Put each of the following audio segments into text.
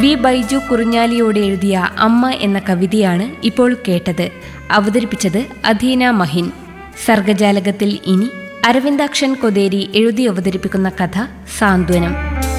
V Baiju കുറിഞ്ഞാലിയോട് എഴുതിയ അമ്മ എന്ന കവിതയാണ് ഇപ്പോൾ കേട്ടത് അവതരിപ്പിച്ചത് അധീന മഹിൻ സർഗജാലകത്തിൽ ഇനി അരവിന്ദാക്ഷൻ കൊതേരി എഴുതി അവതരിപ്പിക്കുന്ന കഥ സാന്ത്വനം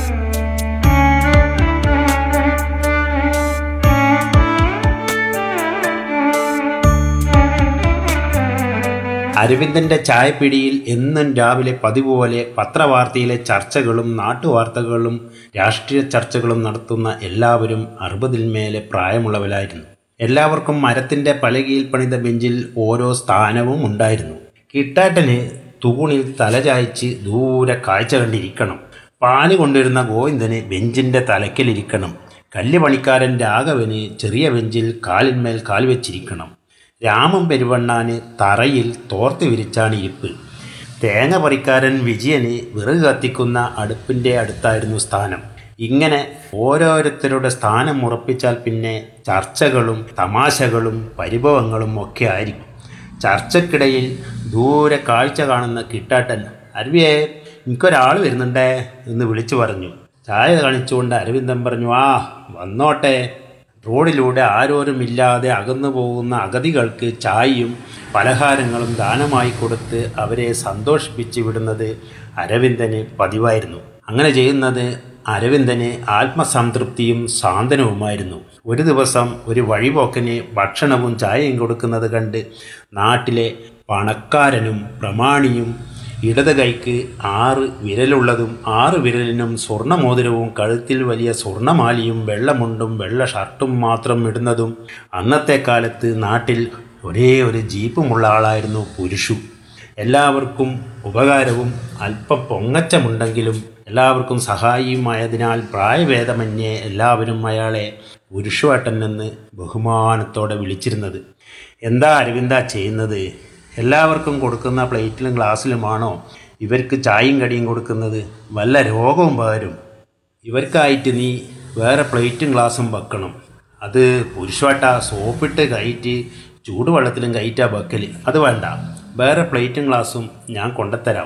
അരവിന്ദന്റെ ചായപ്പിടിയിൽ എന്നും രാവിലെ പതിവ് പോലെ പത്രവാർത്തയിലെ ചർച്ചകളും നാട്ടുവാർത്തകളും രാഷ്ട്രീയ ചർച്ചകളും നടത്തുന്ന എല്ലാവരും അറുപതിൽ മേലെ പ്രായമുള്ളവരായിരുന്നു എല്ലാവർക്കും മരത്തിന്റെ പലകയിൽ പണിത ബെഞ്ചിൽ ഓരോ സ്ഥാനവും ഉണ്ടായിരുന്നു കിട്ടാട്ടന് തൂണിൽ തലചായ്ച്ച് ദൂരെ കാഴ്ച കണ്ടിരിക്കണം പാല് കൊണ്ടുവരുന്ന ഗോവിന്ദന് ബെഞ്ചിന്റെ തലക്കിലിരിക്കണം കല്ലുപണിക്കാരൻ രാഘവന് ചെറിയ ബെഞ്ചിൽ കാലിന്മേൽ കാൽ വെച്ചിരിക്കണം രാമൻ പെരുവണ്ണാന് തറയിൽ തോർത്ത് വിരിച്ചാണ് ഇരിപ്പ് തേങ്ങ പറിക്കാരൻ വിജയന് വിറക് കത്തിക്കുന്ന അടുപ്പിൻ്റെ അടുത്തായിരുന്നു സ്ഥാനം ഇങ്ങനെ ഓരോരുത്തരുടെ സ്ഥാനം ഉറപ്പിച്ചാൽ പിന്നെ ചർച്ചകളും തമാശകളും പരിഭവങ്ങളും ഒക്കെ ആയിരിക്കും ചർച്ചക്കിടയിൽ ദൂരെ കാഴ്ച കാണുന്ന കിട്ടാട്ടൻ അരുവിയെ എനിക്കൊരാൾ വരുന്നുണ്ടേ എന്ന് വിളിച്ചു പറഞ്ഞു ചായ കാണിച്ചുകൊണ്ട് അരവിന്ദൻ പറഞ്ഞു ആ വന്നോട്ടെ റോഡിലൂടെ ആരോരുമില്ലാതെ അകന്നു പോകുന്ന അഗതികൾക്ക് ചായയും പലഹാരങ്ങളും ദാനമായി കൊടുത്ത് അവരെ സന്തോഷിപ്പിച്ച് വിടുന്നത് അരവിന്ദന് പതിവായിരുന്നു അങ്ങനെ ചെയ്യുന്നത് അരവിന്ദന് ആത്മസംതൃപ്തിയും സാന്ത്വനവുമായിരുന്നു ഒരു ദിവസം ഒരു വഴിപോക്കന് ഭക്ഷണവും ചായയും കൊടുക്കുന്നത് കണ്ട് നാട്ടിലെ പണക്കാരനും പ്രമാണിയും ഇടത് കൈക്ക് ആറ് വിരലുള്ളതും ആറ് വിരലിനും സ്വർണ്ണമോതിരവും കഴുത്തിൽ വലിയ സ്വർണ്ണമാലിയും വെള്ളമുണ്ടും വെള്ള ഷർട്ടും മാത്രം ഇടുന്നതും അന്നത്തെ കാലത്ത് നാട്ടിൽ ഒരേ ഒരു ജീപ്പുമുള്ള ആളായിരുന്നു പുരുഷു എല്ലാവർക്കും ഉപകാരവും അല്പം പൊങ്ങച്ചമുണ്ടെങ്കിലും എല്ലാവർക്കും സഹായിയുമായതിനാൽ പ്രായഭേദമന്യേ എല്ലാവരും അയാളെ പുരുഷുവേട്ടൻ എന്ന് ബഹുമാനത്തോടെ വിളിച്ചിരുന്നത് എന്താ അരവിന്ദ ചെയ്യുന്നത് എല്ലാവർക്കും കൊടുക്കുന്ന പ്ലേറ്റിലും ഗ്ലാസ്സിലുമാണോ ഇവർക്ക് ചായയും കടിയും കൊടുക്കുന്നത് വല്ല രോഗവും പകരും ഇവർക്കായിട്ട് നീ വേറെ പ്ലേറ്റും ഗ്ലാസും വെക്കണം അത് പുരുഷവട്ട സോപ്പിട്ട് കയറ്റി ചൂടുവെള്ളത്തിലും കയറ്റാ വെക്കൽ അത് വേണ്ട വേറെ പ്ലേറ്റും ഗ്ലാസും ഞാൻ കൊണ്ടുത്തരാം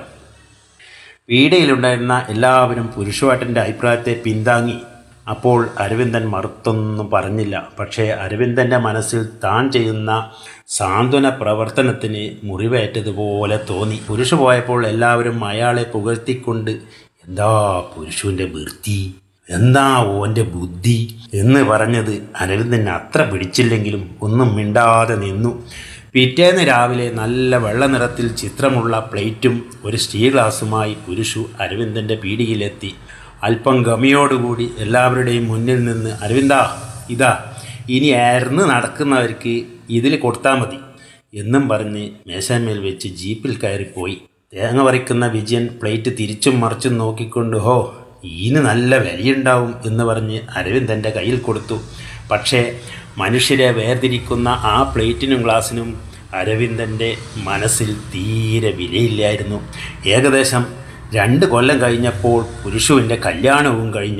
പീഡയിലുണ്ടായിരുന്ന എല്ലാവരും പുരുഷവാട്ടൻ്റെ അഭിപ്രായത്തെ പിന്താങ്ങി അപ്പോൾ അരവിന്ദൻ മറുത്തൊന്നും പറഞ്ഞില്ല പക്ഷേ അരവിന്ദൻ്റെ മനസ്സിൽ താൻ ചെയ്യുന്ന സാന്ത്വന പ്രവർത്തനത്തിന് മുറിവേറ്റതുപോലെ തോന്നി പുരുഷ പോയപ്പോൾ എല്ലാവരും അയാളെ പുകഴ്ത്തിക്കൊണ്ട് എന്താ പുരുഷുവിൻ്റെ വൃത്തി എന്താ ഓൻ്റെ ബുദ്ധി എന്ന് പറഞ്ഞത് അരവിന്ദന് അത്ര പിടിച്ചില്ലെങ്കിലും ഒന്നും മിണ്ടാതെ നിന്നു പിറ്റേന്ന് രാവിലെ നല്ല വെള്ള നിറത്തിൽ ചിത്രമുള്ള പ്ലേറ്റും ഒരു സ്റ്റീൽ ഗ്ലാസുമായി പുരുഷു അരവിന്ദൻ്റെ പീടികയിലെത്തി അല്പം ഗമിയോടുകൂടി എല്ലാവരുടെയും മുന്നിൽ നിന്ന് അരവിന്ദ ഇതാ ഇനി ആർന്ന് നടക്കുന്നവർക്ക് ഇതിൽ കൊടുത്താൽ മതി എന്നും പറഞ്ഞ് മേശാന്മേൽ വെച്ച് ജീപ്പിൽ കയറിപ്പോയി തേങ്ങ പറിക്കുന്ന വിജയൻ പ്ലേറ്റ് തിരിച്ചും മറിച്ചും നോക്കിക്കൊണ്ട് ഹോ ഈന് നല്ല വിലയുണ്ടാവും എന്ന് പറഞ്ഞ് അരവിന്ദൻ്റെ കയ്യിൽ കൊടുത്തു പക്ഷേ മനുഷ്യരെ വേർതിരിക്കുന്ന ആ പ്ലേറ്റിനും ഗ്ലാസ്സിനും അരവിന്ദൻ്റെ മനസ്സിൽ തീരെ വിലയില്ലായിരുന്നു ഏകദേശം രണ്ട് കൊല്ലം കഴിഞ്ഞപ്പോൾ പുരുഷുവിൻ്റെ കല്യാണവും കഴിഞ്ഞു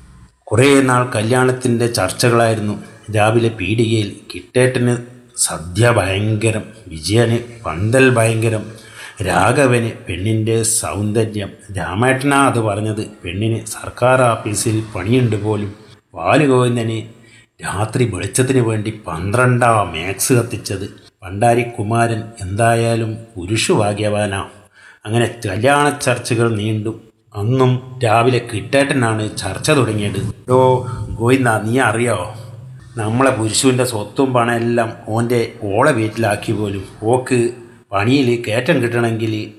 കുറേ നാൾ കല്യാണത്തിൻ്റെ ചർച്ചകളായിരുന്നു രാവിലെ പീടികയിൽ കിട്ടേട്ടന് സദ്യ ഭയങ്കരം വിജയന് പന്തൽ ഭയങ്കരം രാഘവന് പെണ്ണിൻ്റെ സൗന്ദര്യം രാമേട്ടനാ അത് പറഞ്ഞത് പെണ്ണിന് സർക്കാർ ഓഫീസിൽ പണിയുണ്ട് പോലും ബാലുഗോവിന്ദന് രാത്രി വെളിച്ചത്തിന് വേണ്ടി പന്ത്രണ്ടാ മാക്സ് കത്തിച്ചത് പണ്ടാരി കുമാരൻ എന്തായാലും പുരുഷ ഭാഗ്യവാനാ അങ്ങനെ കല്യാണ ചർച്ചകൾ നീണ്ടു അന്നും രാവിലെ കിട്ടേട്ടനാണ് ചർച്ച തുടങ്ങിയത് ഡോ ഗോവിന്ദ നീ അറിയാവോ നമ്മളെ പുരുഷുവിൻ്റെ സ്വത്തും പണം എല്ലാം ഓൻ്റെ ഓളെ വീട്ടിലാക്കി പോലും ഓക്ക് പണിയിൽ കയറ്റം കിട്ടണമെങ്കിൽ